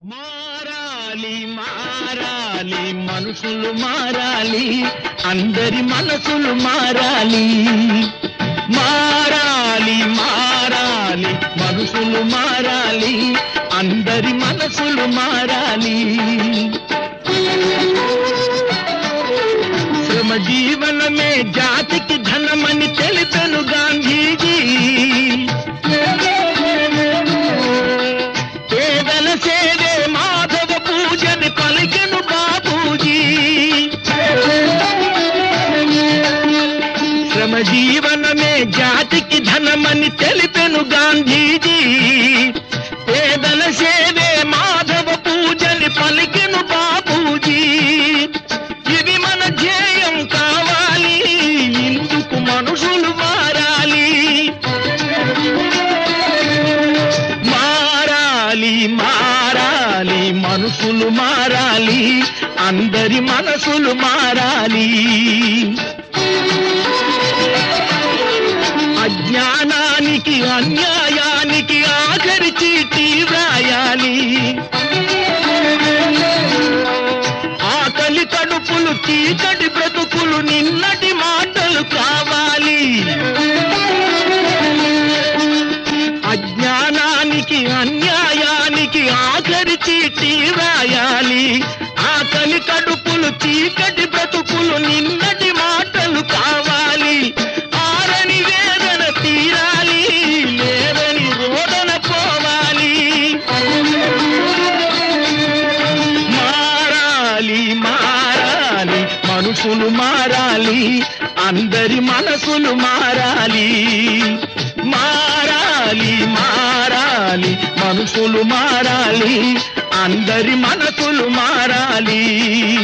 మారాలి మారాలి మనుషులు మారాలి అందరి మనసులు మారాలి మారాలి మారాలి మనుషులు మారాలి అందరి మనసులు మారాలి శ్రమ జీవనమే జాతికి ధనమని తెలిపెను గాంధీజీ పేదల సేవే మాధవ పూజని పలికెను బాబూజీ శ్రమ జీవనమే జాతికి ధనమని తెలిపెను గాంధీజీ పేదల సేవే మాధవ పూజని పలికెను బాబూజీ ఇది మన ధ్యేయం కావాలి ఇందుకు మనుషులు మారాలి మారాలి మారాలి మనుషులు మారాలి అందరి మనసులు మారాలి అజ్ఞానానికి అన్యాయానికి ఆఖరి చీటీ వ్రాయాలి ఆకలి కడుపులు చీకటి బ్రతుకులు నిన్నటి మాటలు కావాలి అజ్ఞానానికి అన్యాయానికి ఆఖరి చీటీ రాయాలి ఆకలి కడుపులు చీకటి బ్రతుకులు నిన్నటి మాటలు కావాలి ఆరని వేదన తీరాలి లేదని రోదన పోవాలి మారాలి మారాలి మనుషులు మారాలి అందరి మనసులు మారాలి మారాలి మారాలి మనుషులు మారాలి అందరి మనసులు మారాలి